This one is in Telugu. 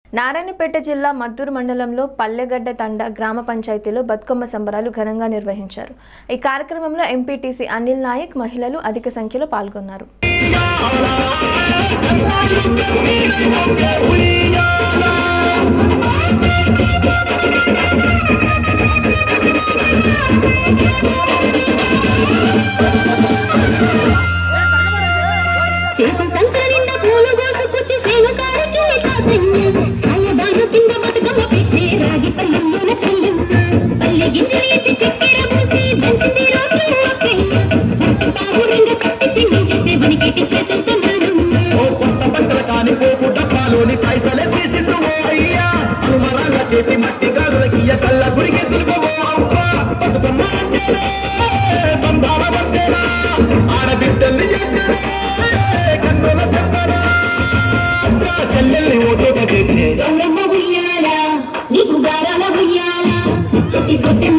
నారాయణపేట జిల్లా మద్దూరు మండలంలో పల్లెగడ్డ తండ గ్రామ పంచాయతీలో బతుకమ్మ సంబరాలు ఘనంగా నిర్వహించారు ఈ కార్యక్రమంలో ఎంపీటీసీ అనిల్ నాయక్ మహిళలు అధిక సంఖ్యలో పాల్గొన్నారు చేప సంచరింద పూలు కోసుకొచ్చి సేవకారికి కాతయ్య సాయబాను కింద బతుకమ్మ పెట్టే రాగి పల్లెల్లోన చెల్లెమ్మ పల్లె గింజలు ఎత్తి చక్కెర పూసి దంచింది రోడ్లు అక్కయ్య బాబు రెండు సత్తి పిండి చేసే వనికెట్టి చేతులతో నానమ్మ ఓ కొత్త బట్టలు కాని పోపు డబ్బాలోని పైసలే తీసిండు ఓ అయ్యా అనుమరాల చేతి మట్టి గాజులకియ్య కళ్ళ గురికి తిరుగువో అవ్వ బతుకమ్మ అంటేనే బంధాల బంటేనా ఆడబిడ్డల్ని చేసేనే కన్నుల చక్కరా చెల్లెల్ని ఓ చోట చేర్చే గౌరమ్మ ఉయ్యాల నీకు గారాల ఉయ్యాల చెట్టి కొట్టెమ్మ